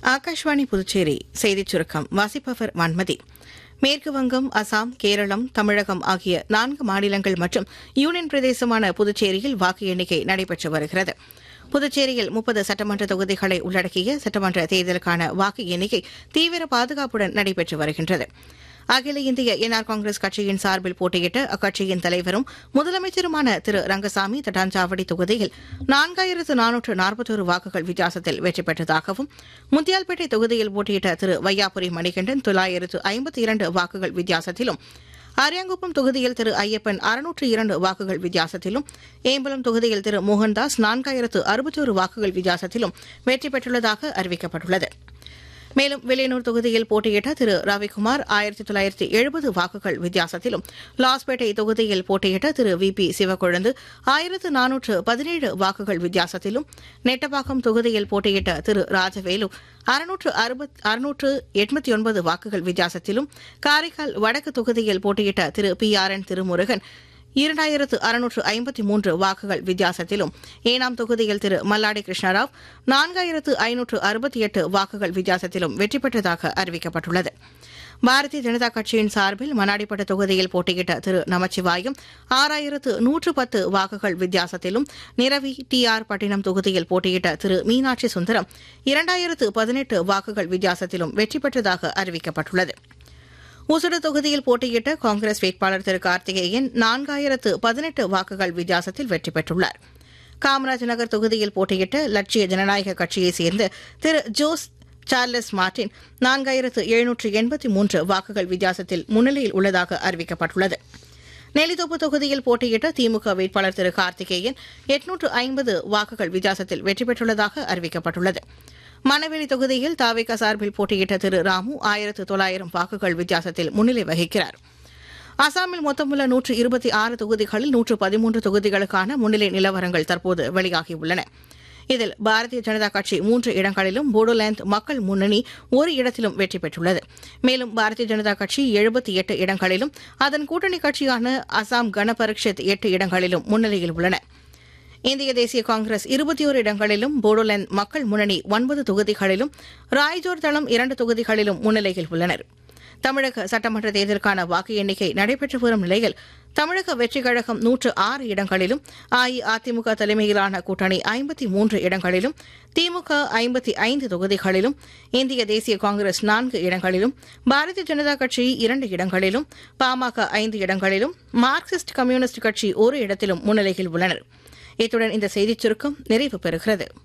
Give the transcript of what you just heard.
ஆகாஷ்வாணி புதுச்சேரி செய்திச் சுருக்கம் வாசிப்பவர் வான்மதி மேற்கு வங்கம் அசாம் கேரளம் தமிழகம் ஆகிய நான்கு மாநிலங்கள் மற்றும் யூனியன் பிரதேசமான புதுச்சேரியில் வாக்கு எண்ணிக்கை நடைபெற்று வருகிறது புதுச்சேரியில் முப்பது சட்டமன்ற தொகுதிகளை உள்ளடக்கிய சட்டமன்ற தேர்தலுக்கான வாக்கு எண்ணிக்கை தீவிர பாதுகாப்புடன் நடைபெற்று வருகின்றது அகில இந்திய என்ஆர் காங்கிரஸ் கட்சியின் சார்பில் போட்டியிட்ட அக்கட்சியின் தலைவரும் முதலமைச்சருமான திரு ரங்கசாமி தட்டாஞ்சாவடி தொகுதியில் நான்காயிரத்து நானூற்று நாற்பத்தோரு வாக்குகள் வித்தியாசத்தில் வெற்றி பெற்றதாகவும் முத்தியால்பேட்டை தொகுதியில் போட்டியிட்ட திரு வையாபுரி மணிகண்டன் தொள்ளாயிரத்து ஐம்பத்தி இரண்டு வாக்குகள் வித்தியாசத்திலும் அரியாங்குப்பம் தொகுதியில் திரு ஐயப்பன் அறுநூற்று இரண்டு வாக்குகள் வித்தியாசத்திலும் ஏம்பலம் தொகுதியில் திரு மோகன்தாஸ் நான்காயிரத்து அறுபத்தோரு வாக்குகள் வித்தியாசத்திலும் வெற்றி பெற்றுள்ளதாக அறிவிக்கப்பட்டுள்ளது மேலும் வில்லியனூர் தொகுதியில் போட்டியிட்ட திரு ரவிக்குமார் ஆயிரத்தி தொள்ளாயிரத்தி எழுபது வாக்குகள் வித்தியாசத்திலும் லாஸ்பேட்டை தொகுதியில் போட்டியிட்ட திரு வி பி சிவக்கொழுந்து ஆயிரத்து நானூற்று பதினேழு வாக்குகள் வித்தியாசத்திலும் நெட்டப்பாக்கம் தொகுதியில் போட்டியிட்ட திரு ராஜவேலு அறுநூற்று அறுபத் அறுநூற்று எண்பத்தி ஒன்பது வாக்குகள் வித்தியாசத்திலும் காரைக்கால் வடக்கு தொகுதியில் போட்டியிட்ட Thiru P R N Thirumurugan இரண்டாயிரத்து அறுநூற்று ஐம்பத்தி மூன்று வாக்குகள் வித்தியாசத்திலும் ஏனாம் தொகுதியில் திரு மல்லாடி கிருஷ்ணராவ் நான்காயிரத்து ஐநூற்று அறுபத்தி எட்டு வாக்குகள் வித்தியாசத்திலும் வெற்றி பெற்றதாக அறிவிக்கப்பட்டுள்ளது பாரதிய ஜனதா கட்சியின் சார்பில் மணாடிப்பட்ட தொகுதியில் போட்டியிட்ட திரு நமச்சிவாயம் ஆறாயிரத்து நூற்று பத்து வாக்குகள் வித்தியாசத்திலும் நிரவி டி ஆர் பட்டினம் தொகுதியில் போட்டியிட்ட திரு மீனாட்சி சுந்தரம் இரண்டாயிரத்து பதினெட்டு வாக்குகள் வித்தியாசத்திலும் வெற்றி பெற்றதாக அறிவிக்கப்பட்டுள்ளது ஊசுடு தொகுதியில் போட்டியிட்ட காங்கிரஸ் வேட்பாளர் திரு கார்த்திகேயன் நான்காயிரத்து பதினெட்டு வாக்குகள் வித்தியாசத்தில் வெற்றி பெற்றுள்ளார் காமராஜ் நகர் தொகுதியில் போட்டியிட்ட லட்சிய ஜனநாயக கட்சியைச் சேர்ந்த திரு ஜோஸ் சார்லஸ் மார்டின் நான்காயிரத்து எழுநூற்று எண்பத்தி மூன்று வாக்குகள் வித்தியாசத்தில் முன்னிலையில் உள்ளதாக அறிவிக்கப்பட்டுள்ளது நெல்லித்தோப்பு தொகுதியில் போட்டியிட்ட திமுக வேட்பாளர் திரு கார்த்திகேயன் எட்நூற்று ஐம்பது வாக்குகள் வித்தியாசத்தில் வெற்றி பெற்றுள்ளதாக அறிவிக்கப்பட்டுள்ளது மணவெளி தொகுதியில் தாவேக சார்பில் போட்டியிட்ட திரு ராமு ஆயிரத்து தொள்ளாயிரம் வாக்குகள் வித்தியாசத்தில் முன்னிலை வகிக்கிறார் அசாமில் மொத்தமுள்ள நூற்று இருபத்தி ஆறு தொகுதிகளில் நூற்று பதிமூன்று தொகுதிகளுக்கான முன்னிலை நிலவரங்கள் தற்போது வெளியாகியுள்ளன இதில் பாரதிய ஜனதா கட்சி மூன்று இடங்களிலும் போடோலேந்து மக்கள் முன்னணி ஒரு இடத்திலும் வெற்றி பெற்றுள்ளது மேலும் பாரதிய ஜனதா கட்சி எழுபத்தி எட்டு இடங்களிலும் அதன் கூட்டணி கட்சியான அசாம் கனபரிஷத் எட்டு இடங்களிலும் முன்னிலையில் உள்ளன இந்திய தேசிய காங்கிரஸ் இருபத்தி ஒரு இடங்களிலும் போடோலேந்து மக்கள் முன்னணி ஒன்பது தொகுதிகளிலும் ராய்ஜோர் தளம் இரண்டு தொகுதிகளிலும் முன்னிலையில் உள்ளனர் தமிழக சட்டமன்ற தேர்தலுக்கான வாக்கு எண்ணிக்கை நடைபெற்று வரும் நிலையில் தமிழக வெற்றிக் கழகம் நூற்று ஆறு இடங்களிலும் அஇஅதிமுக தலைமையிலான கூட்டணி ஐம்பத்தி மூன்று இடங்களிலும் திமுக ஐம்பத்தி ஐந்து தொகுதிகளிலும் இந்திய தேசிய காங்கிரஸ் நான்கு இடங்களிலும் பாரதிய ஜனதா கட்சி இரண்டு இடங்களிலும் பாமக ஐந்து இடங்களிலும் மார்க்சிஸ்ட் கம்யூனிஸ்ட் கட்சி ஒரு இடத்திலும் முன்னிலையில் உள்ளனர் இத்துடன் இந்த செய்திச் சுருக்கம் நிறைவு பெறுகிறது